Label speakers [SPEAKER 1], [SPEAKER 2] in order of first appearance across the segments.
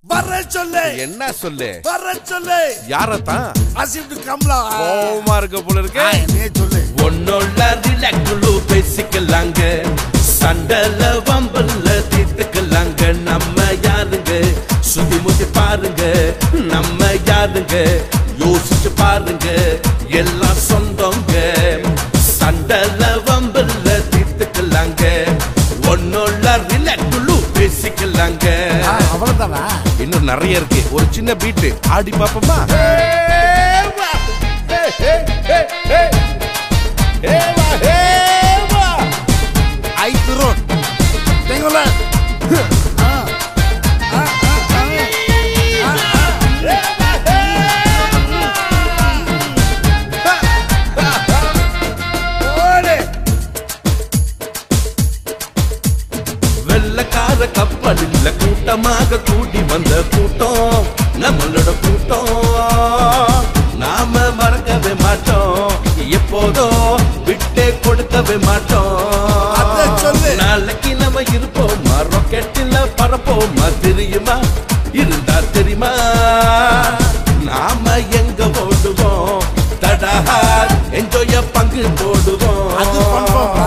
[SPEAKER 1] வர சொல்லு
[SPEAKER 2] என்ன சொல்லு
[SPEAKER 1] வர சொல்லு
[SPEAKER 2] யாரத்தான்
[SPEAKER 1] அசிப்டு கம்லா
[SPEAKER 2] கோவமா இருக்க போல இருக்கு
[SPEAKER 1] நீ சொல்லு
[SPEAKER 3] ஒன்னொள்ள ரிலாக்ஸுலு பேசிக்கலாங்க சண்டல வம்பல்ல தீர்த்துக்கலாங்க நம்ம யாருங்க சுத்தி முத்தி பாருங்க நம்ம யாருங்க யோசிச்சு பாருங்க எல்லாம் சொந்தங்க சண்டல வம்பல்ல தீர்த்துக்கலாங்க ஒன்னொள்ள ரிலாக்ஸுலு பேசிக்கலாங்க
[SPEAKER 1] அவ்வளவுதானா
[SPEAKER 2] இன்னும் நிறைய இருக்கு ஒரு சின்ன பீட்டு ஆடி பாப்போமா
[SPEAKER 1] ஐ துரோன் தெங்கல
[SPEAKER 3] வெள்ளக்கார கப்பலில் கூட்டமாக கூடி வந்த கூட்டம் நம்மளோட கூட்டம் நாம மறக்கவே மாட்டோம் எப்போதும் விட்டே கொடுக்கவே
[SPEAKER 1] அதான் சொல்லு.
[SPEAKER 3] மாட்டோம் நாளைக்கு நம்ம இருப்போமா ராக்கெட்டில் பறப்போமா தெரியுமா இருந்தா தெரியுமா நாம எங்க ஓடுவோம் தடா என்ஜாய பங்கு
[SPEAKER 1] அது
[SPEAKER 3] போடுவோம்
[SPEAKER 1] கன்ஃபார்ம்டா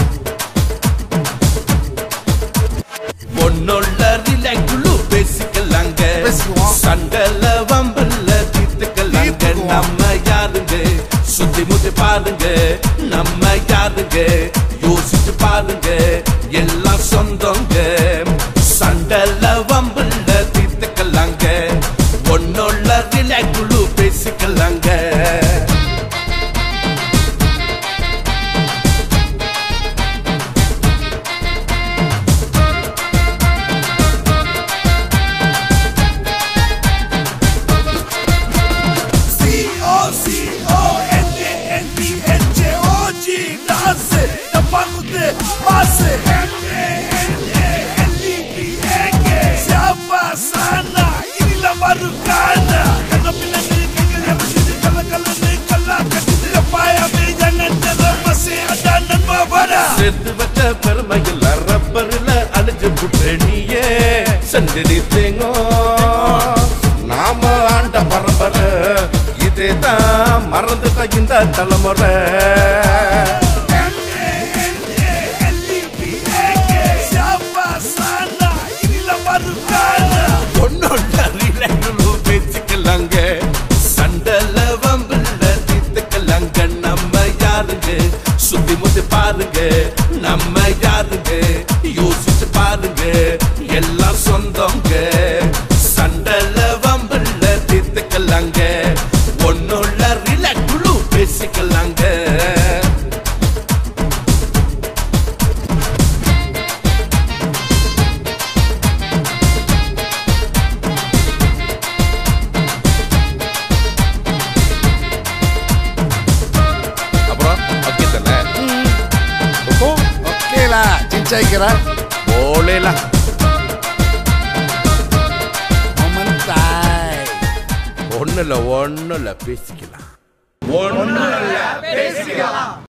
[SPEAKER 3] பொன்னொள்ள ரிலாக்ஸுலு பேசிக்கலாங்க
[SPEAKER 1] பேசிக்குவோம்.
[SPEAKER 3] சண்டல வம்பல்ல தீர்த்துக்கலாங்க
[SPEAKER 1] தீர்த்துக்குவோம்.
[SPEAKER 3] நம்ம யாருங்க சுத்தி முத்தி பாருங்க நம்ம யாருங்க யோசிச்சு பாருங்க எல்லாம் சொந்தங்க சண்டல வம்பல்ல தீர்த்துக்கலாங்க பொன்னொள்ள ரிலாக்ஸுலு பேசிக்கலாங்க
[SPEAKER 1] C-O-C-O-N-A-N-D-N-J-O-G Danse, da bagulho Masse N-A-N-A-N-D-N-G Se abasana, inila marukana Kana pinani, kikil yamasidi, kala kala ni kala Katiti ya paya, mi jangan terapasi, adanan mabara
[SPEAKER 3] சேர்த்து வச்ச பெருமையில் ரப்பரில் அழிஞ்சு புட்டு நீயே செஞ்சடி தேங்கோ நாம ஆண்ட பரம்பரை இதே தான் மறந்துட்ட இந்த தலைமுறை
[SPEAKER 1] N-A-N-A-N-D-N-G Se abasana, inila marukana
[SPEAKER 3] பொண்ணோட ரிலாக்ஸுலு பேசிக்கலாங்க சண்டல வம்புல தீர்த்துக்கலாங்க நம்ம யாருங்க சுத்தி முத்தி பாருங்க நம்ம யாருங்க யோசிச்சு பாருங்க எல்லாம் சொந்தங்க சண்டல வம்புல தீர்த்துக்கலாங்க ஒன்னோட ரிலாக்ஸுலு பேசிக்கலாங்க
[SPEAKER 2] அப்புறம் ஓகே தானே ஓஹோ
[SPEAKER 1] ஓகேலா சின்சாய்க்கிறா
[SPEAKER 2] ஓலேலா
[SPEAKER 1] மொமந்தாய்
[SPEAKER 2] ஒண்ணுல ஒண்ணுல பேசிக்கலாம்